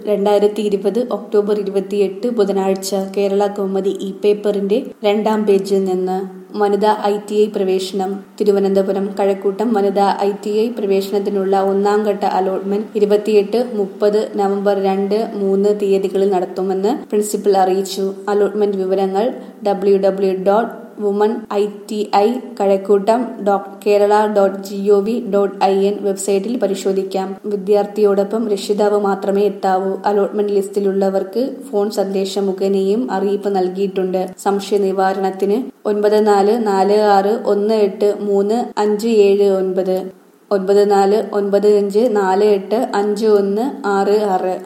രണ്ടായിരത്തി ഇരുപത് ഒക്ടോബർ ഇരുപത്തിയെട്ട് ബുധനാഴ്ച കേരള കൗമുദി ഇ പേപ്പറിന്റെ രണ്ടാം പേജിൽ നിന്ന് വനിതാ ഐ ടി ഐ പ്രവേശനം തിരുവനന്തപുരം കഴക്കൂട്ടം വനിതാ ഐ ടി ഐ പ്രവേശനത്തിനുള്ള ഒന്നാം ഘട്ട അലോട്ട്മെന്റ് ഇരുപത്തിയെട്ട് മുപ്പത് നവംബർ രണ്ട് മൂന്ന് തീയതികളിൽ നടത്തുമെന്ന് പ്രിൻസിപ്പൽ അറിയിച്ചു അലോട്ട്മെന്റ് വിവരങ്ങൾ W W dot women I T I Kazhakkoottam dot Kerala dot G O V dot I N വെബ്സൈറ്റിൽ പരിശോധിക്കാം വിദ്യാർത്ഥിയോടൊപ്പം രക്ഷിതാവ് മാത്രമേ എത്താവൂ അലോട്ട്മെന്റ് ലിസ്റ്റിലുള്ളവർക്ക് ഫോൺ സന്ദേശം മുഖേനയും അറിയിപ്പ് നൽകിയിട്ടുണ്ട് സംശയ നിവാരണത്തിന് ഒൻപത് നാല് നാല് ആറ് ഒന്ന് എട്ട് മൂന്ന് അഞ്ച് ഏഴ് ഒൻപത് ഒൻപത് നാല് ഒൻപത് അഞ്ച് നാല് എട്ട് അഞ്ച് ഒന്ന് ആറ് ആറ്